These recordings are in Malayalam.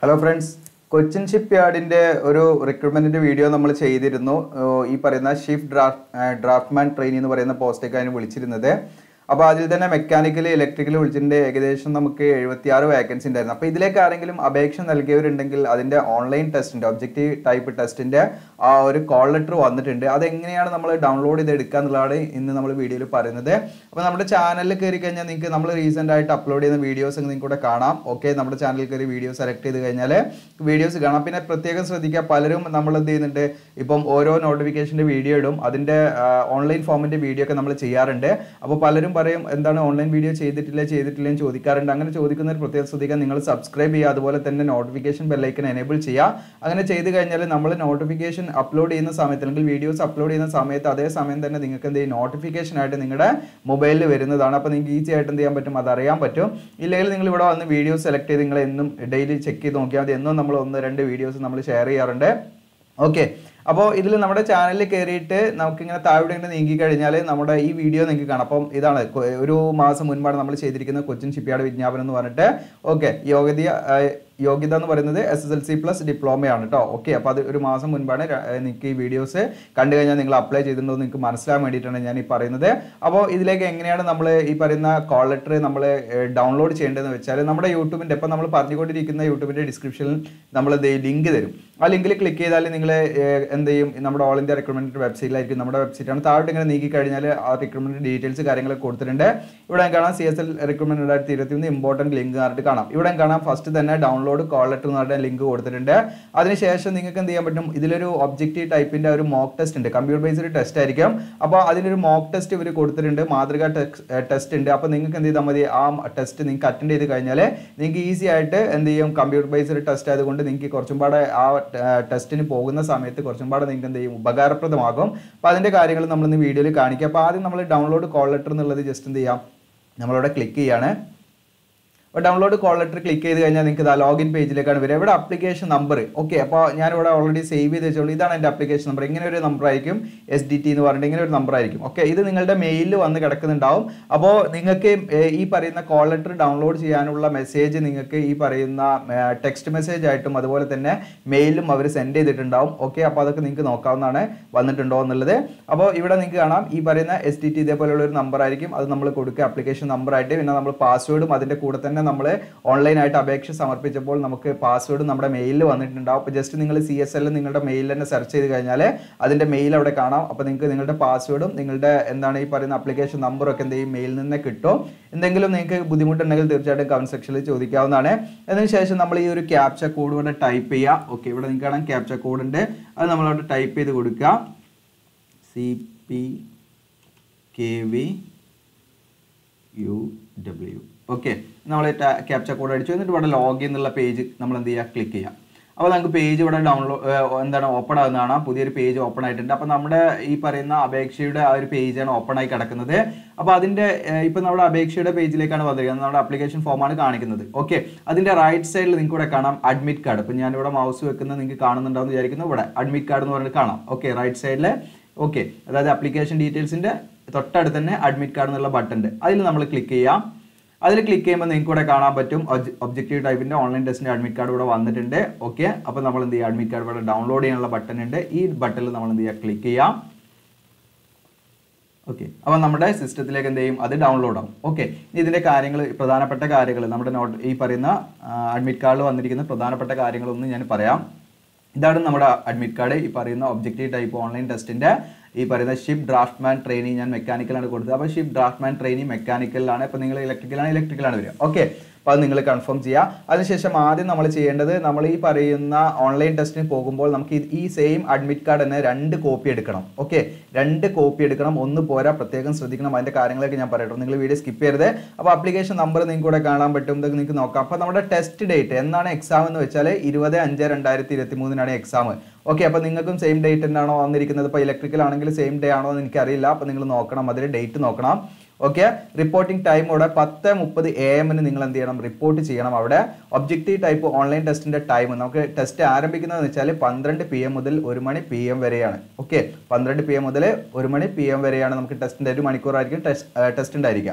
ഹലോ ഫ്രണ്ട്സ് കൊച്ചിൻ ഷിപ്പ് യാർഡിന്റെ ഒരു റിക്രൂട്ട്മെന്റിന്റെ വീഡിയോ നമ്മൾ ചെയ്തിരുന്നു ഏഹ് ഈ പറയുന്ന ഷിപ്പ് ഡ്രാഫ്റ്റ് ഡ്രാഫ്റ്റ്മാൻ ട്രെയിനി എന്ന് പറയുന്ന പോസ്റ്റേക്ക് അതിന് വിളിച്ചിരുന്നത് അപ്പോൾ അതിൽ തന്നെ മെക്കാനിക്കൽ ഇലക്ട്രിക്കൽ വിളിച്ചിട്ടുണ്ട് ഏകദേശം നമുക്ക് എഴുപത്തിയാറ് വേക്കൻസി ഉണ്ടായിരുന്നു അപ്പോൾ ഇതിലേക്ക് ആരെങ്കിലും അപേക്ഷ നൽകിയവരുണ്ടെങ്കിൽ അതിന്റെ ഓൺലൈൻ ടെസ്റ്റിന്റെ ഒബ്ജക്റ്റീവ് ടൈപ്പ് ടെസ്റ്റിന്റെ ആ ഒരു കോൾ ലെറ്റർ വന്നിട്ടുണ്ട് അതെങ്ങനെയാണ് നമ്മൾ ഡൗൺലോഡ് ചെയ്ത് എടുക്കുക എന്നുള്ളതാണ് ഇന്ന് നമ്മൾ വീഡിയോയിൽ പറയുന്നത് അപ്പോൾ നമ്മുടെ ചാനലിൽ കയറി കഴിഞ്ഞാൽ നിങ്ങൾക്ക് നമ്മൾ റീസെൻ്റ് ആയിട്ട് അപ്ലോഡ് ചെയ്യുന്ന വീഡിയോസ് നിങ്ങൾക്ക് കൂടെ കാണാം ഓക്കെ നമ്മുടെ ചാനലിൽ കയറി വീഡിയോ സെലക്ട് ചെയ്ത് കഴിഞ്ഞാൽ വീഡിയോസ് കാണാം പിന്നെ പ്രത്യേകം ശ്രദ്ധിക്കുക പലരും നമ്മൾ എന്ത് ചെയ്യുന്നുണ്ട് ഇപ്പം ഓരോ നോട്ടിഫിക്കേഷൻ്റെ വീഡിയോ ഇടും അതിൻ്റെ ഓൺലൈൻ ഫോമിൻ്റെ വീഡിയോ ഒക്കെ നമ്മൾ ചെയ്യാറുണ്ട് അപ്പോൾ പലരും പറയും എന്താണ് ഓൺലൈൻ വീഡിയോ ചെയ്തിട്ടില്ല ചെയ്തിട്ടില്ല എന്ന് ചോദിക്കാറുണ്ട് അങ്ങനെ ചോദിക്കുന്നവർ പ്രത്യേകം ശ്രദ്ധിക്കുക നിങ്ങൾ സബ്സ്ക്രൈബ് ചെയ്യുക അതുപോലെ തന്നെ നോട്ടിഫിക്കേഷൻ ബെല്ലൈക്കൻ എനേബിൾ ചെയ്യുക അങ്ങനെ ചെയ്ത് കഴിഞ്ഞാൽ നമ്മൾ നോട്ടിഫിക്കേഷൻ അപ്ലോഡ് ചെയ്യുന്ന സമയത്ത് അല്ലെങ്കിൽ വീഡിയോസ് അപ്ലോഡ് ചെയ്യുന്ന സമയത്ത് അതേ സമയം തന്നെ നിങ്ങൾക്ക് എന്ത് ചെയ്യും നോട്ടിഫിക്കേഷൻ ആയിട്ട് നിങ്ങളുടെ മൊബൈലിൽ വരുന്നതാണ് അപ്പോൾ നിങ്ങൾക്ക് ഈസി ആയിട്ട് എന്ത് ചെയ്യാൻ പറ്റും അത് അറിയാൻ പറ്റും ഇല്ലെങ്കിൽ നിങ്ങൾ ഇവിടെ വന്ന് വീഡിയോ സെലക്ട് ചെയ്ത് നിങ്ങൾ എന്നും ഡെയിലി ചെക്ക് ചെയ്ത് നോക്കിയാൽ മതി എന്നും നമ്മൾ ഒന്ന് രണ്ട് വീഡിയോസ് നമ്മൾ ഷെയർ ചെയ്യാറുണ്ട് ഓക്കെ അപ്പോൾ ഇതിൽ നമ്മുടെ ചാനലിൽ കയറിയിട്ട് നമുക്കിങ്ങനെ താഴെ ഇങ്ങനെ നീങ്ങി കഴിഞ്ഞാൽ നമ്മുടെ ഈ വീഡിയോ നിങ്ങൾക്ക് കാണാം അപ്പം ഇതാണ് കൊ- ഒരു മാസം മുൻപാണ് നമ്മൾ ചെയ്തിരിക്കുന്ന കൊച്ചിൻ ഷിപ്പ്യാർഡ് വിജ്ഞാപനം എന്ന് പറഞ്ഞിട്ട് ഓക്കെ യോഗ്യത യോഗ്യത എന്ന് പറയുന്നത് S S L C plus ഡിപ്ലോമയാണ് കേട്ടോ ഓക്കെ അപ്പോൾ അത് ഒരു മാസം മുൻപാണ് ര- ഏർ നിങ്ങൾക്ക് ഈ വീഡിയോസ് കണ്ടു കഴിഞ്ഞാൽ നിങ്ങൾ അപ്ലൈ ചെയ്തിട്ടുണ്ടോ എന്ന് നിങ്ങൾക്ക് മനസ്സിലാൻ വേണ്ടിയിട്ടാണ് ഞാൻ ഈ പറയുന്നത് അപ്പോൾ ഇതിലേക്ക് എങ്ങനെയാണ് നമ്മൾ ഈ പറയുന്ന കോൾ ലെറ്റർ നമ്മൾ ഡൗൺലോഡ് ചെയ്യേണ്ടതെന്ന് വെച്ചാൽ നമ്മുടെ യൂട്യൂബിൻ്റെ ഇപ്പം നമ്മൾ പറഞ്ഞുകൊണ്ടിരിക്കുന്ന യൂട്യൂബിൻ്റെ ഡിസ്ക്രിപ്ഷനിൽ നമ്മൾ ലിങ്ക് തരും ആ ലിങ്കിൽ ക്ലിക്ക് ചെയ്താൽ നിങ്ങൾ എന്ത് ചെയ്യും നമ്മുടെ ഓൾ ഇന്ത്യ റിക്രൂട്ട്മെന്റ് വെബ്സൈറ്റിലായിരിക്കും നമ്മുടെ വെബ്സൈറ്റാണ് താഴോട്ട് ഇങ്ങനെ നീക്കി കഴിഞ്ഞാൽ ആ റിക്രൂട്ട്മെന്റ് ഡീറ്റെയിൽസ് കാര്യങ്ങളൊക്കെ കൊടുത്തിട്ടുണ്ട് ഇവിടെ കാണാം സി എസ് എൽ റിക്രൂട്ട്മെന്റ് രണ്ടായിരത്തി ഇരുപത്തി മൂന്ന് ഇമ്പോർട്ടൻറ്റ് ലിങ്ക് പറഞ്ഞിട്ട് കാണാം ഇവിടെ കാണാം ഫസ്റ്റ് തന്നെ ഡൗൺലോഡ് കോൾ ലെറ്റർ എന്ന് പറഞ്ഞ ലിങ്ക് കൊടുത്തിട്ടുണ്ട് അതിനുശേഷം നിങ്ങൾക്ക് എന്ത് ചെയ്യാൻ പറ്റും ഇതിലൊരു ഒബ്ജക്റ്റീവ് ടൈപ്പിന്റെ ഒരു മോക്ക് ടെസ്റ്റ് ഉണ്ട് കമ്പ്യൂട്ടർ ബേസ്ഡ് ടെസ്റ്റ് ആയിരിക്കും അപ്പോൾ അതിനൊരു മോക്ക് ടെസ്റ്റ് ഇവർ കൊടുത്തിട്ടുണ്ട് മാതൃക ടെസ്റ്റ് ഉണ്ട് അപ്പോൾ നിങ്ങൾക്ക് എന്ത് ചെയ്താൽ മതി ആ ടെസ്റ്റ് നിങ്ങൾക്ക് അറ്റൻഡ് ചെയ്ത് കഴിഞ്ഞാൽ നിങ്ങൾക്ക് ഈസി ആയിട്ട് എന്ത് ചെയ്യും കമ്പ്യൂട്ടർ ബേസ്ഡ് ടെസ്റ്റ് ആയതുകൊണ്ട് നിങ്ങൾക്ക് കുറച്ചും പാടെ ആ ടെസ്റ്റിന് പോകുന്ന സമയത്ത് കുറച്ചും പാടെ നിങ്ങൾക്ക് എന്ത് ചെയ്യും ഉപകാരപ്രദമാകും അപ്പോൾ അതിൻ്റെ കാര്യങ്ങൾ നമ്മളിന്ന് വീഡിയോയിൽ കാണിക്കാം അപ്പോൾ ആദ്യം നമ്മൾ ഡൗൺലോഡ് കോൾ ലെറ്റർ എന്നുള്ളത് ജസ്റ്റ് എന്ത് ചെയ്യാം നമ്മളിവിടെ ക്ലിക്ക് ചെയ്യാണ് അപ്പോൾ ഡൗൺലോഡ് കോൾ ലെറ്റർ ക്ലിക്ക് ചെയ്ത് കഴിഞ്ഞാൽ നിങ്ങൾക്ക് ഇതാ ലോഗിൻ പേജിലേക്കാണ് വരിക ഇവിടെ അപ്ലിക്കേഷൻ നമ്പർ ഓക്കെ അപ്പോൾ ഞാനിവിടെ ഓൾറെഡി സേവ് ചെയ്ത് വെച്ചോളൂ ഇതാണ് എൻ്റെ അപ്ലിക്കേഷൻ നമ്പർ ഇങ്ങനെ ഒരു നമ്പർ ആയിരിക്കും എസ് ഡി ടി എന്ന് പറഞ്ഞിട്ട് ഇങ്ങനെ ഒരു നമ്പർ ആയിരിക്കും ഓക്കെ ഇത് നിങ്ങളുടെ മെയിലിൽ വന്ന് കിടക്കുന്നുണ്ടാവും അപ്പോൾ നിങ്ങൾക്ക് ഏർ, ഈ പറയുന്ന കോൾ ലെറ്റർ ഡൗൺലോഡ് ചെയ്യാനുള്ള മെസ്സേജ് നിങ്ങൾക്ക് ഈ പറയുന്ന ടെക്സ്റ്റ് മെസ്സേജ് ആയിട്ടും അതുപോലെ തന്നെ മെയിലും അവർ സെൻഡ് ചെയ്തിട്ടുണ്ടാവും ഓക്കെ അപ്പോൾ അതൊക്കെ നിങ്ങൾക്ക് നോക്കാവുന്നതാണ് വന്നിട്ടുണ്ടോ എന്നുള്ളത് അപ്പോൾ ഇവിടെ നിങ്ങൾക്ക് കാണാം ഈ പറയുന്ന എസ് ടി ടി ഇതേപോലെയുള്ള ഒരു നമ്പർ ആയിരിക്കും അത് നമ്മൾ കൊടുക്കുക അപ്ലിക്കേഷൻ നമ്പർ ആയിട്ട് പിന്നെ നമ്മൾ പാസ്വേഡും അതിൻ്റെ കൂടെ തന്നെ നമ്മൾ ഓൺലൈനായിട്ട് അപേക്ഷ സമർപ്പിച്ചപ്പോൾ നമുക്ക് പാസ്വേഡ് നമ്മുടെ മെയിലിൽ വന്നിട്ടുണ്ടാവും അപ്പോൾ ജസ്റ്റ് നിങ്ങൾ സി എസ് എൽ നിങ്ങളുടെ മെയിൽ തന്നെ സെർച്ച് ചെയ്ത് കഴിഞ്ഞാൽ അതിൻ്റെ മെയിൽ അവിടെ കാണാം അപ്പോൾ നിങ്ങൾക്ക് നിങ്ങളുടെ പാസ്വേഡും നിങ്ങളുടെ എന്താണ് ഈ പറയുന്ന അപ്ലിക്കേഷൻ നമ്പറും ഒക്കെ എന്ത് ചെയ്യും മെയിലിൽ നിന്ന് കിട്ടും എന്തെങ്കിലും നിങ്ങൾക്ക് ബുദ്ധിമുട്ടുണ്ടെങ്കിൽ തീർച്ചയായിട്ടും കമന്റ് സെക്ഷനിൽ ചോദിക്കാവുന്നതാണ് അതിനുശേഷം നമ്മൾ ഈ ഒരു ക്യാപ്ച കോഡ് ഇവിടെ ടൈപ്പ് ചെയ്യുക ഓക്കെ ഇവിടെ നിങ്ങൾക്ക് കാണാം ക്യാപ്ച കോഡ് ഉണ്ട് അത് നമ്മളവിടെ ടൈപ്പ് ചെയ്ത് കൊടുക്കുക C P K V U W okay നമ്മൾ ക്യാപ്ച കോഡ് അടിച്ചു എന്നിട്ട് ഇവിടെ ലോഗിൻ എന്നുള്ള പേജ് നമ്മൾ എന്ത് ചെയ്യുക ക്ലിക്ക് ചെയ്യാം അപ്പോൾ നമുക്ക് പേജ് ഇവിടെ ഡൗൺലോഡ് എന്താണ് ഓപ്പൺ ആകുന്നതാണ് പുതിയൊരു പേജ് ഓപ്പൺ ആയിട്ടുണ്ട് അപ്പോൾ നമ്മുടെ ഈ പറയുന്ന അപേക്ഷയുടെ ആ ഒരു പേജാണ് ഓപ്പൺ ആയി കിടക്കുന്നത് അപ്പോൾ അതിൻ്റെ ഇപ്പം നമ്മുടെ അപേക്ഷയുടെ പേജിലേക്കാണ് വന്നിരിക്കുന്നത് നമ്മുടെ അപ്ലിക്കേഷൻ ഫോമാണ് കാണിക്കുന്നത് ഓക്കെ അതിൻ്റെ റൈറ്റ് സൈഡിൽ നിങ്ങൾക്ക് ഇവിടെ കാണാം അഡ്മിറ്റ് കാർഡ് ഇപ്പം ഞാനിവിടെ മൗസ് വെക്കുന്നത് നിങ്ങൾക്ക് കാണുന്നുണ്ടാവും വിചാരിക്കുന്നു ഇവിടെ അഡ്മിറ്റ് കാർഡ് എന്ന് പറഞ്ഞിട്ട് കാണാം ഓക്കെ റൈറ്റ് സൈഡിൽ ഓക്കെ അതായത് അപ്ലിക്കേഷൻ ഡീറ്റെയിൽസിൻ്റെ തൊട്ടടുത്ത് തന്നെ അഡ്മിറ്റ് കാർഡ് എന്നുള്ള ബട്ടൺ ഉണ്ട് അതിൽ നമ്മൾ ക്ലിക്ക് ചെയ്യാം അതിൽ ക്ലിക്ക് ചെയ്യുമ്പോൾ നിങ്ങൾക്ക് ഇവിടെ കാണാൻ പറ്റും ഒബ്ജക്റ്റീവ് ടൈപ്പിന്റെ ഓൺലൈൻ ടെസ്റ്റിന്റെ അഡ്മിറ്റ് കാർഡ് ഇവിടെ വന്നിട്ടുണ്ട് ഓക്കെ അപ്പോൾ നമ്മൾ എന്ത് ചെയ്യുക അഡ്മിറ്റ് കാർഡ് ഇവിടെ ഡൗൺലോഡ് ചെയ്യാനുള്ള ബട്ടൺ ഉണ്ട് ഈ ബട്ടണിൽ നമ്മൾ എന്ത് ചെയ്യുക ക്ലിക്ക് ചെയ്യാം ഓക്കെ അപ്പോൾ നമ്മുടെ സിസ്റ്റത്തിലേക്ക് എന്ത് ചെയ്യും അത് ഡൗൺലോഡ് ആവും ഓക്കെ ഇനി ഇതിന്റെ കാര്യങ്ങൾ പ്രധാനപ്പെട്ട കാര്യങ്ങൾ നമ്മുടെ നോട്ട് ഈ പറയുന്ന അഡ്മിറ്റ് കാർഡിൽ വന്നിരിക്കുന്ന പ്രധാനപ്പെട്ട കാര്യങ്ങളൊന്നും ഞാൻ പറയാം ഇതാണ് നമ്മുടെ അഡ്മിറ്റ് കാർഡ് ഈ പറയുന്ന ഒബ്ജക്റ്റീവ് ടൈപ്പ് ഓൺലൈൻ ടെസ്റ്റിന്റെ ഈ പറയുന്ന ഷിപ്പ് ഡ്രാഫ്റ്റ്മാൻ ട്രെയിനിങ് ഞാൻ മെക്കാനിക്കലാണ് കൊടുത്തത് അപ്പോൾ ഷിപ്പ് ഡ്രാഫ്റ്റ്മാൻ ട്രെയിനിങ് മെക്കാനിക്കലാണ് ഇപ്പോൾ നിങ്ങൾ ഇലക്ട്രിക്കലാണ് ഇലക്ട്രിക്കലാണ് വരിക ഓക്കെ അപ്പോൾ അത് നിങ്ങൾ കൺഫേം ചെയ്യുക അതിനുശേഷം ആദ്യം നമ്മൾ ചെയ്യേണ്ടത് നമ്മൾ ഈ പറയുന്ന ഓൺലൈൻ ടെസ്റ്റിന് പോകുമ്പോൾ നമുക്ക് ഈ- ഈ സെയിം അഡ്മിറ്റ് കാർഡ് തന്നെ രണ്ട് കോപ്പി എടുക്കണം ഓക്കെ രണ്ട് കോപ്പി എടുക്കണം ഒന്ന് പോരാ പ്രത്യേകം ശ്രദ്ധിക്കണം അതിൻ്റെ കാര്യങ്ങളൊക്കെ ഞാൻ പറയട്ടോ നിങ്ങൾ വീഡിയോ സ്കിപ്പ് ചെയ്യരുത് അപ്പോൾ ആപ്ലിക്കേഷൻ നമ്പർ നിങ്ങൾക്ക് ഇവിടെ കാണാൻ പറ്റും ഇതൊക്കെ നിങ്ങൾക്ക് നോക്കാം അപ്പോൾ നമ്മുടെ ടെസ്റ്റ് ഡേറ്റ് എന്നാണ് എക്സാം എന്ന് വെച്ചാൽ ഇരുപത് അഞ്ച് രണ്ടായിരത്തി ഇരുപത്തി മൂന്നിനാണ് എക്സാം ഓക്കെ അപ്പോൾ നിങ്ങൾക്കും സെയിം ഡേറ്റ് തന്നെയാണോ വന്നിരിക്കുന്നത് ഇപ്പോൾ ഇലക്ട്രിക്കൽ ആണെങ്കിൽ സെയിം ഡേ ആണോ എന്ന് എനിക്കറിയില്ല അപ്പോൾ നിങ്ങൾ നോക്കണം അതിൽ ഡേറ്റ് നോക്കണം ഓക്കെ റിപ്പോർട്ടിംഗ് ടൈം ഇവിടെ പത്ത് മുപ്പത് എ എമ്മിന് നിങ്ങൾ എന്ത് ചെയ്യണം റിപ്പോർട്ട് ചെയ്യണം അവിടെ ഒബ്ജക്റ്റീവ് ടൈപ്പ് ഓൺലൈൻ ടെസ്റ്റിന്റെ ടൈം നമുക്ക് ടെസ്റ്റ് ആരംഭിക്കുന്നതെന്ന് വെച്ചാൽ പന്ത്രണ്ട് പി എം മുതൽ ഒരു മണി പി എം വരെയാണ് ഓക്കെ പന്ത്രണ്ട് പി എം മുതൽ ഒരു മണി പി എം വരെയാണ് നമുക്ക് ടെസ്റ്റിന്റെ ഒരു മണിക്കൂറായിരിക്കും ടെസ്റ്റ് ടെസ്റ്റ് ഉണ്ടായിരിക്കുക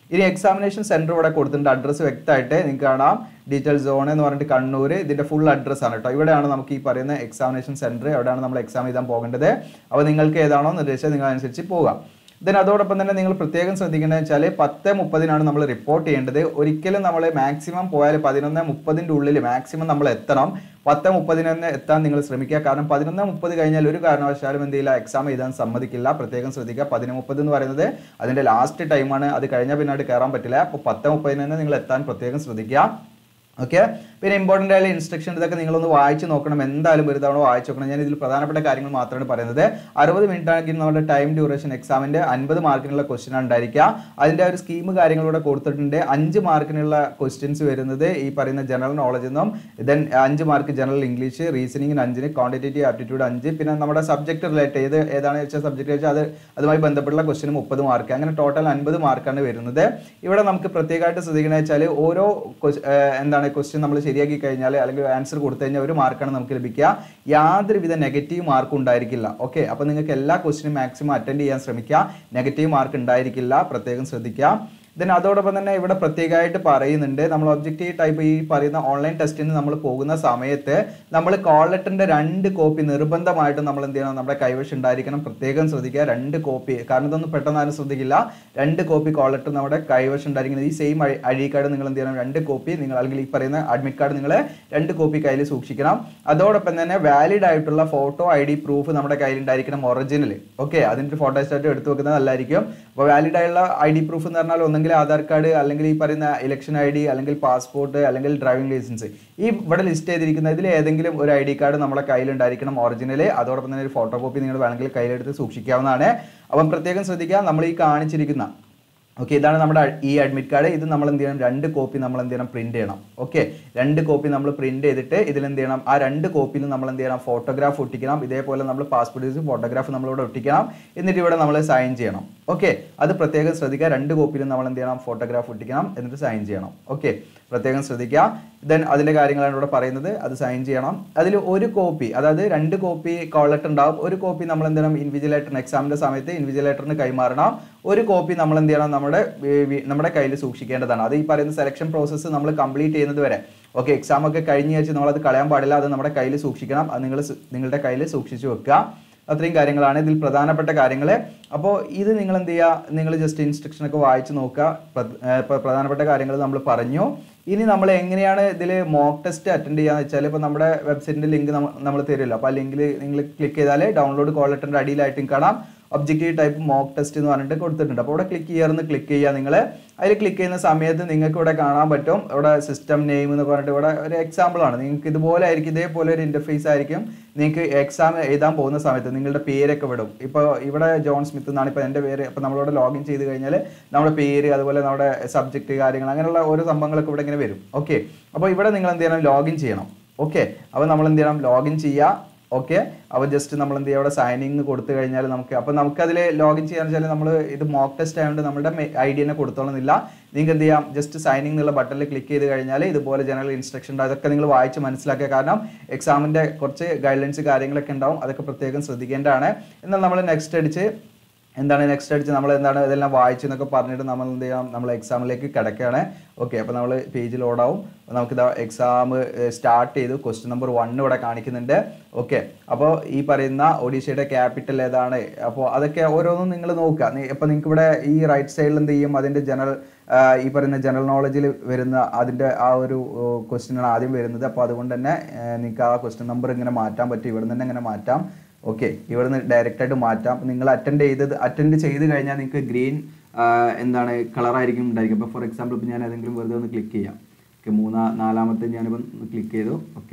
ഇനി എക്സാമിനേഷൻ സെന്റർ ഇവിടെ കൊടുത്തിട്ടുണ്ട് അഡ്രസ്സ് വ്യക്തമായിട്ട് നിങ്ങൾക്ക് കാണാം ഡീറ്റെയിൽ സോൺ എന്ന് പറഞ്ഞിട്ട് കണ്ണൂർ ഇതിന്റെ ഫുൾ അഡ്രസ് ആണ് കേട്ടോ ഇവിടെയാണ് നമുക്ക് ഈ പറയുന്ന എക്സാമിനേഷൻ സെന്റർ എവിടെയാണ് നമ്മൾ എക്സാം എഴുതാൻ പോകേണ്ടത് അപ്പോൾ നിങ്ങൾക്ക് ഏതാണോ നിർദ്ദേശം നിങ്ങൾ അനുസരിച്ച് പോകാം ദെൻ അതോടൊപ്പം തന്നെ നിങ്ങൾ പ്രത്യേകം ശ്രദ്ധിക്കേണ്ടത് വെച്ചാൽ പത്ത് മുപ്പതിനാണ് നമ്മൾ റിപ്പോർട്ട് ചെയ്യേണ്ടത് ഒരിക്കലും നമ്മൾ മാക്സിമം പോയാൽ പതിനൊന്ന് മുപ്പതിൻ്റെ ഉള്ളിൽ മാക്സിമം നമ്മൾ എത്തണം പത്ത് മുപ്പതിന് തന്നെ എത്താൻ നിങ്ങൾ ശ്രമിക്കുക കാരണം പതിനൊന്ന് മുപ്പത് കഴിഞ്ഞാൽ ഒരു കാരണവശാലും എന്ത് ചെയ്യില്ല എക്സാം എഴുതാൻ സമ്മതിക്കില്ല പ്രത്യേകം ശ്രദ്ധിക്കുക പതിന് മുപ്പത് എന്ന് പറയുന്നത് അതിൻ്റെ ലാസ്റ്റ് ടൈമാണ് അത് കഴിഞ്ഞാൽ പിന്നീട് കയറാൻ പറ്റില്ല അപ്പോൾ പത്ത് മുപ്പതിന് തന്നെ നിങ്ങൾ എത്താൻ പ്രത്യേകം ശ്രദ്ധിക്കുക ഓക്കെ പിന്നെ ഇമ്പോർട്ടൻ്റ് ആയ ഇൻസ്ട്രക്ഷൻ ഇതൊക്കെ നിങ്ങളൊന്ന് വായിച്ച് നോക്കണം എന്തായാലും ഒരു തവണ വായിച്ച് നോക്കണം ഞാൻ ഇതിൽ പ്രധാനപ്പെട്ട കാര്യങ്ങൾ മാത്രമാണ് പറയുന്നത് അറുപത് മിനിറ്റ് ആണെങ്കിൽ നമ്മുടെ ടൈം ഡ്യൂറേഷൻ എക്സാമിൻ്റെ അൻപത് മാർക്കിനുള്ള ക്വസ്റ്റ്യൻ ആണ് ഉണ്ടായിരിക്കുക അതിൻ്റെ ഒരു സ്കീം കാര്യങ്ങളൂടെ കൊടുത്തിട്ടുണ്ട് അഞ്ച് മാർക്കിനുള്ള ക്വസ്റ്റ്യൻസ് വരുന്നത് ഈ പറയുന്ന ജനറൽ നോളജ് എന്നും ദെൻ അഞ്ച് മാർക്ക് ജനറൽ ഇംഗ്ലീഷ് റീസണിങ്ങിന് അഞ്ചിന് ക്വാണ്ടിറ്റേറ്റീവ് ആപ്റ്റിറ്റ്യൂഡ് അഞ്ച് പിന്നെ നമ്മുടെ സബ്ജക്ട് റിലേറ്റ് ചെയ്ത് ഏതാണ് വെച്ചാൽ സബ്ജക്ട് വെച്ചാൽ അത് അതുമായി ബന്ധപ്പെട്ടുള്ള ക്വസ്റ്റിന് മുപ്പത് മാർക്ക് അങ്ങനെ ടോട്ടൽ അൻപത് മാർക്കാണ് വരുന്നത് ഇവിടെ നമുക്ക് പ്രത്യേകമായിട്ട് ശ്രദ്ധിക്കണമെന്ന് വെച്ചാൽ ഓരോ ques- ഏർ എന്താണ് ക്വസ്റ്റ്യൻ നമ്മൾ ശരിയാക്കി കഴിഞ്ഞാൽ അല്ലെങ്കിൽ ആൻസർ കൊടുത്തു കഴിഞ്ഞാൽ ഒരു മാർക്കാണ് നമുക്ക് ലഭിക്കുക യാതൊരുവിധ നെഗറ്റീവ് മാർക്കും ഉണ്ടായിരിക്കില്ല ഓക്കെ അപ്പോൾ നിങ്ങൾക്ക് എല്ലാ ക്വസ്റ്റിനും മാക്സിമം അറ്റൻഡ് ചെയ്യാൻ ശ്രമിക്കുക നെഗറ്റീവ് മാർക്ക് ഉണ്ടായിരിക്കില്ല പ്രത്യേകം ശ്രദ്ധിക്കുക ദെൻ അതോടൊപ്പം തന്നെ ഇവിടെ പ്രത്യേകമായിട്ട് പറയുന്നുണ്ട് നമ്മൾ ഒബ്ജക്റ്റീവ് ടൈപ്പ് ഈ പറയുന്ന ഓൺലൈൻ ടെസ്റ്റിന് നമ്മൾ പോകുന്ന സമയത്ത് നമ്മൾ കോൾ ലെറ്ററിന്റെ രണ്ട് കോപ്പി നിർബന്ധമായിട്ടും നമ്മൾ എന്ത് ചെയ്യണം നമ്മുടെ കൈവശം ഉണ്ടായിരിക്കണം പ്രത്യേകം ശ്രദ്ധിക്കുക രണ്ട് കോപ്പി കാരണം ഇതൊന്നും പെട്ടെന്ന് ആരും ശ്രദ്ധിക്കില്ല രണ്ട് കോപ്പി കോൾ ലെറ്റർ നമ്മുടെ കൈവശം ഉണ്ടായിരിക്കുന്നത് ഈ സെയിം ഐ ഡി കാർഡ് നിങ്ങൾ എന്ത് ചെയ്യണം രണ്ട് കോപ്പി നിങ്ങൾ അല്ലെങ്കിൽ ഈ പറയുന്ന അഡ്മിറ്റ് കാർഡ് നിങ്ങൾ രണ്ട് കോപ്പി കയ്യിൽ സൂക്ഷിക്കണം അതോടൊപ്പം തന്നെ വാലിഡ് ആയിട്ടുള്ള ഫോട്ടോ ഐ ഡി പ്രൂഫ് നമ്മുടെ കയ്യിൽ ഉണ്ടായിരിക്കണം ഒറിജിനൽ ഓക്കെ അതിൻ്റെ ഫോട്ടോ സ്റ്റാറ്റ് എടുത്തു വെക്കുന്നത് നല്ലതായിരിക്കും അപ്പോൾ വാലിഡ് ആയുള്ള ഐ ഡി പ്രൂഫ് എന്ന് പറഞ്ഞാൽ ഒന്നെങ്കിൽ ആധാർ കാർഡ് അല്ലെങ്കിൽ ഈ പറയുന്ന ഇലക്ഷൻ ഐ ഡി അല്ലെങ്കിൽ പാസ്പോർട്ട് അല്ലെങ്കിൽ ഡ്രൈവിംഗ് ലൈസൻസ് ഈ ഇവിടെ ലിസ്റ്റ് ചെയ്തിരിക്കുന്നതിൽ ഏതെങ്കിലും ഒരു ഐ ഡി കാർഡ് നമ്മുടെ കയ്യിൽ ഉണ്ടായിരിക്കണം ഒറിജിനൽ അതോടൊപ്പം തന്നെ ഒരു ഫോട്ടോ കോപ്പി നിങ്ങൾ വേണമെങ്കിൽ കയ്യിലെടുത്ത് സൂക്ഷിക്കാവുന്നതാണ് അപ്പം പ്രത്യേകം ശ്രദ്ധിക്കുക നമ്മൾ ഈ കാണിച്ചിരിക്കുന്ന ഓക്കെ ഇതാണ് നമ്മുടെ ഈ അഡ്മിറ്റ് കാർഡ് ഇത് നമ്മൾ എന്ത് ചെയ്യണം രണ്ട് കോപ്പി നമ്മൾ എന്ത് ചെയ്യണം പ്രിന്റ് ചെയ്യണം ഓക്കെ രണ്ട് കോപ്പി നമ്മൾ പ്രിന്റ് ചെയ്തിട്ട് ഇതിൽ എന്ത് ചെയ്യണം ആ രണ്ട് കോപ്പിയിൽ നമ്മൾ എന്ത് ചെയ്യണം ഫോട്ടോഗ്രാഫ് ഒട്ടിക്കണം ഇതേപോലെ നമ്മൾ പാസ്പോർട്ട് സൈസ് ഫോട്ടോഗ്രാഫ് നമ്മളിവിടെ ഒട്ടിക്കണം എന്നിട്ട് ഇവിടെ നമ്മൾ സൈൻ ചെയ്യണം ഓക്കെ അത് പ്രത്യേകം ശ്രദ്ധിക്കുക രണ്ട് കോപ്പിയിൽ നമ്മൾ എന്ത് ചെയ്യണം ഫോട്ടോഗ്രാഫ് ഒട്ടിക്കണം എന്നിട്ട് സൈൻ ചെയ്യണം ഓക്കെ പ്രത്യേകം ശ്രദ്ധിക്കുക ദെൻ അതിൻ്റെ കാര്യങ്ങളാണ് ഇവിടെ പറയുന്നത് അത് സൈൻ ചെയ്യണം അതിൽ ഒരു കോപ്പി അതായത് രണ്ട് കോപ്പി കോളറ്റ് ഉണ്ടാവും ഒരു കോപ്പി നമ്മൾ എന്ത് ചെയ്യണം ഇൻവിജിലേറ്ററിന് എക്സാമിൻ്റെ സമയത്ത് ഇൻവിജിലേറ്ററിന് കൈമാറണം ഒരു കോപ്പി നമ്മൾ എന്ത് ചെയ്യണം നമ്മുടെ വി- വി- നമ്മുടെ കയ്യിൽ സൂക്ഷിക്കേണ്ടതാണ് അത് ഈ പറയുന്ന സെലക്ഷൻ പ്രോസസ്സ് നമ്മൾ കംപ്ലീറ്റ് ചെയ്യുന്നത് വരെ ഓക്കെ എക്സാം ഒക്കെ കഴിഞ്ഞ് വെച്ച് നമ്മളത് കളയാൻ പാടില്ല അത് നമ്മുടെ കയ്യിൽ സൂക്ഷിക്കണം അത് നിങ്ങൾ നിങ്ങളുടെ കയ്യിൽ സൂക്ഷിച്ചു വെക്കുക അത്രയും കാര്യങ്ങളാണ് ഇതിൽ പ്രധാനപ്പെട്ട കാര്യങ്ങൾ അപ്പോൾ ഇത് നിങ്ങൾ എന്ത് ചെയ്യുക നിങ്ങൾ ജസ്റ്റ് ഇൻസ്ട്രക്ഷൻ ഒക്കെ വായിച്ച് നോക്കുക പ്ര- ഏർ ഇപ്പൊ പ്രധാനപ്പെട്ട കാര്യങ്ങൾ നമ്മൾ പറഞ്ഞു ഇനി നമ്മൾ എങ്ങനെയാണ് ഇതിൽ മോക്ക് ടെസ്റ്റ് അറ്റൻഡ് ചെയ്യാന്ന് വെച്ചാൽ ഇപ്പോൾ നമ്മുടെ വെബ്സൈറ്റിന്റെ ലിങ്ക് നമ്മൾ തരുമല്ലോ അപ്പോൾ ആ ലിങ്കിൽ നിങ്ങൾ ക്ലിക്ക് ചെയ്താൽ ഡൗൺലോഡ് കോൾ ലെറ്ററിന്റെ അടിയിലായിട്ടും കാണാം ഒബ്ജക്റ്റീവ് ടൈപ്പ് മോക്ക് ടെസ്റ്റ് എന്ന് പറഞ്ഞിട്ട് കൊടുത്തിട്ടുണ്ട് അപ്പോൾ ഇവിടെ ക്ലിക്ക് ചെയ്യാറുന്ന് ക്ലിക്ക് ചെയ്യുക നിങ്ങൾ അതിൽ ക്ലിക്ക് ചെയ്യുന്ന സമയത്ത് നിങ്ങൾക്ക് ഇവിടെ കാണാൻ പറ്റും ഇവിടെ സിസ്റ്റം നെയിം എന്ന് പറഞ്ഞിട്ട് ഇവിടെ ഒരു എക്സാമ്പിൾ ആണ് നിങ്ങൾക്ക് ഇതുപോലെ ആയിരിക്കും ഇതേപോലെ ഒരു ഇന്റർഫേസ് ആയിരിക്കും നിങ്ങൾക്ക് എക്സാം എഴുതാൻ പോകുന്ന സമയത്ത് നിങ്ങളുടെ പേരൊക്കെ വിടും ഇപ്പോൾ ഇവിടെ ജോൺ സ്മിത്ത് എന്നാണ് ഇപ്പോൾ എൻ്റെ പേര് അപ്പോൾ നമ്മളിവിടെ ലോഗിൻ ചെയ്ത് കഴിഞ്ഞാൽ നമ്മുടെ പേര് അതുപോലെ നമ്മുടെ സബ്ജക്റ്റ് കാര്യങ്ങൾ അങ്ങനെയുള്ള ഓരോ സംഭവങ്ങളൊക്കെ ഇവിടെ ഇങ്ങനെ വരും ഓക്കെ അപ്പോൾ ഇവിടെ നിങ്ങൾ എന്ത് ചെയ്യണം ലോഗിൻ ചെയ്യണം ഓക്കെ അപ്പോൾ നമ്മൾ എന്ത് ചെയ്യണം ലോഗിൻ ചെയ്യുക ഓക്കെ അപ്പോൾ ജസ്റ്റ് നമ്മൾ എന്ത് ചെയ്യുക അവിടെ സൈനിങ് കൊടുത്തു കഴിഞ്ഞാൽ നമുക്ക് അപ്പോൾ നമുക്കതിൽ ലോഗിൻ ചെയ്യാന്ന് വെച്ചാൽ നമ്മൾ ഇത് മോക്ക് ടെസ്റ്റ് ആയതുകൊണ്ട് നമ്മുടെ ഐ ഡി തന്നെ കൊടുത്തോളുന്നില്ല നിങ്ങൾക്ക് എന്ത് ചെയ്യാം ജസ്റ്റ് സൈനിങ് എന്നുള്ള ബട്ടണിൽ ക്ലിക്ക് ചെയ്ത് കഴിഞ്ഞാൽ ഇതുപോലെ ജനറൽ ഇൻസ്ട്രക്ഷൻ ഉണ്ട് അതൊക്കെ നിങ്ങൾ വായിച്ച് മനസ്സിലാക്കുക കാരണം എക്സാമിൻ്റെ കുറച്ച് ഗൈഡ് ലൈൻസ് കാര്യങ്ങളൊക്കെ ഉണ്ടാവും അതൊക്കെ പ്രത്യേകം ശ്രദ്ധിക്കേണ്ടതാണ് എന്നാൽ നമ്മൾ നെക്സ്റ്റ് അടിച്ച് എന്താണ് നെക്സ്റ്റ് അടിച്ച് നമ്മൾ എന്താണ് ഇതെല്ലാം വായിച്ചു എന്നൊക്കെ പറഞ്ഞിട്ട് നമ്മൾ എന്ത് ചെയ്യാം നമ്മൾ എക്സാമിലേക്ക് കിടക്കുകയാണ് ഓക്കെ അപ്പോൾ നമ്മൾ പേജ് ലോഡാവും നമുക്കിത് എക്സാം സ്റ്റാർട്ട് ചെയ്തു ക്വസ്റ്റ്യൻ നമ്പർ വൺ ഇവിടെ കാണിക്കുന്നുണ്ട് ഓക്കെ അപ്പോൾ ഈ പറയുന്ന ഒഡീഷയുടെ ക്യാപിറ്റൽ ഏതാണ് അപ്പോൾ അതൊക്കെ ഓരോന്നും നിങ്ങൾ നോക്കുക അപ്പോൾ നിങ്ങൾക്ക് ഇവിടെ ഈ റൈറ്റ് സൈഡിൽ എന്ത് ചെയ്യും അതിൻ്റെ ജനറൽ ഈ പറയുന്ന ജനറൽ നോളജിൽ വരുന്ന അതിൻ്റെ ആ ഒരു ക്വസ്റ്റ്യൻ ആണ് ആദ്യം വരുന്നത് അപ്പോൾ അതുകൊണ്ട് തന്നെ നിങ്ങൾക്ക് ആ ക്വസ്റ്റ്യൻ നമ്പർ ഇങ്ങനെ മാറ്റാൻ പറ്റും ഇവിടെ നിന്ന് ഇങ്ങനെ മാറ്റാം ഓക്കെ ഇവിടുന്ന് ഡയറക്റ്റ് ആയിട്ട് മാറ്റാം നിങ്ങൾ അറ്റൻഡ് ചെയ്തത് അറ്റൻഡ് ചെയ്ത് കഴിഞ്ഞാൽ നിങ്ങൾക്ക് ഗ്രീൻ എന്താണ് കളറായിരിക്കും ഉണ്ടായിരിക്കും അപ്പോൾ ഫോർ എക്സാമ്പിൾ ഇപ്പോൾ ഞാൻ ഏതെങ്കിലും വെറുതെ ഒന്ന് ക്ലിക്ക് ചെയ്യാം ഓക്കെ മൂന്നാ നാലാമത്തെ ഞാനിപ്പോൾ ക്ലിക്ക് ചെയ്തു ഓക്കെ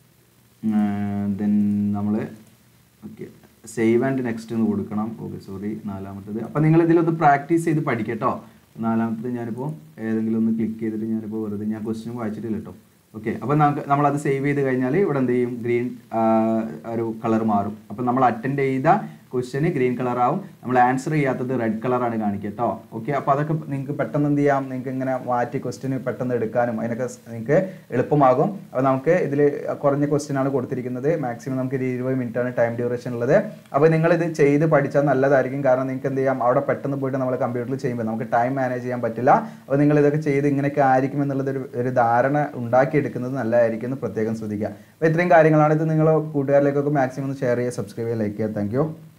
ദെൻ നമ്മൾ ഓക്കെ സേവ് ആൻഡ് നെക്സ്റ്റ് എന്ന് കൊടുക്കണം ഓക്കെ സോറി നാലാമത്തത് അപ്പോൾ നിങ്ങൾ ഇതിലൊന്ന് പ്രാക്ടീസ് ചെയ്ത് പഠിക്കട്ടോ നാലാമത്തത് ഞാനിപ്പോൾ ഏതെങ്കിലും ഒന്ന് ക്ലിക്ക് ചെയ്തിട്ട് ഞാനിപ്പോൾ വെറുതെ ഞാൻ ക്വസ്റ്റ്യൻ വായിച്ചിട്ടില്ല കേട്ടോ ഓക്കെ അപ്പോൾ നമുക്ക് നമ്മളത് സേവ് ചെയ്ത് കഴിഞ്ഞാൽ ഇവിടെ എന്ത് ചെയ്യും ഗ്രീൻ ഒരു കളർ മാറും അപ്പോൾ നമ്മൾ അറ്റൻഡ് ചെയ്ത ക്വസ്റ്റ്യന് ഗ്രീൻ കളർ ആവും നമ്മൾ ആൻസർ ചെയ്യാത്തത് റെഡ് കളറാണ് കാണിക്കുക കേട്ടോ ഓക്കെ അപ്പോൾ അതൊക്കെ നിങ്ങൾക്ക് പെട്ടെന്ന് എന്ത് ചെയ്യാം നിങ്ങൾക്ക് ഇങ്ങനെ മാറ്റി ക്വസ്റ്റ്യന് പെട്ടെന്ന് എടുക്കാനും അതിനൊക്കെ സ് നിങ്ങൾക്ക് എളുപ്പമാകും അപ്പോൾ നമുക്ക് ഇതിൽ കുറഞ്ഞ ക്വസ്റ്റ്യൻ ആണ് കൊടുത്തിരിക്കുന്നത് മാക്സിമം നമുക്ക് ഒരു ഇരുപത് മിനിറ്റ് ആണ് ടൈം ഡ്യൂറേഷൻ ഉള്ളത് അപ്പോൾ നിങ്ങൾ ഇത് ചെയ്ത് പഠിച്ചാൽ നല്ലതായിരിക്കും കാരണം നിങ്ങൾക്ക് എന്ത് ചെയ്യാം അവിടെ പെട്ടെന്ന് പോയിട്ട് നമ്മൾ കമ്പ്യൂട്ടറിൽ ചെയ്യുമ്പോൾ നമുക്ക് ടൈം മാനേജ് ചെയ്യാൻ പറ്റില്ല അപ്പോൾ നിങ്ങൾ ഇതൊക്കെ ചെയ്ത് ഇങ്ങനെയൊക്കെ ആയിരിക്കും എന്നുള്ളത് ഒരു ഒരു ധാരണ ഉണ്ടാക്കിയെടുക്കുന്നത് നല്ലതായിരിക്കും എന്ന് പ്രത്യേകം ശ്രദ്ധിക്കുക അപ്പോൾ ഇത്രയും കാര്യങ്ങളാണ് ഇത് നിങ്ങൾ കൂട്ടുകാരിലേക്കൊക്കെ മാക്സിമം ഒന്ന് ഷെയർ ചെയ്യുക സബ്സ്ക്രൈബ് ചെയ്യുക ലൈക്ക് ചെയ്യുക താങ്ക്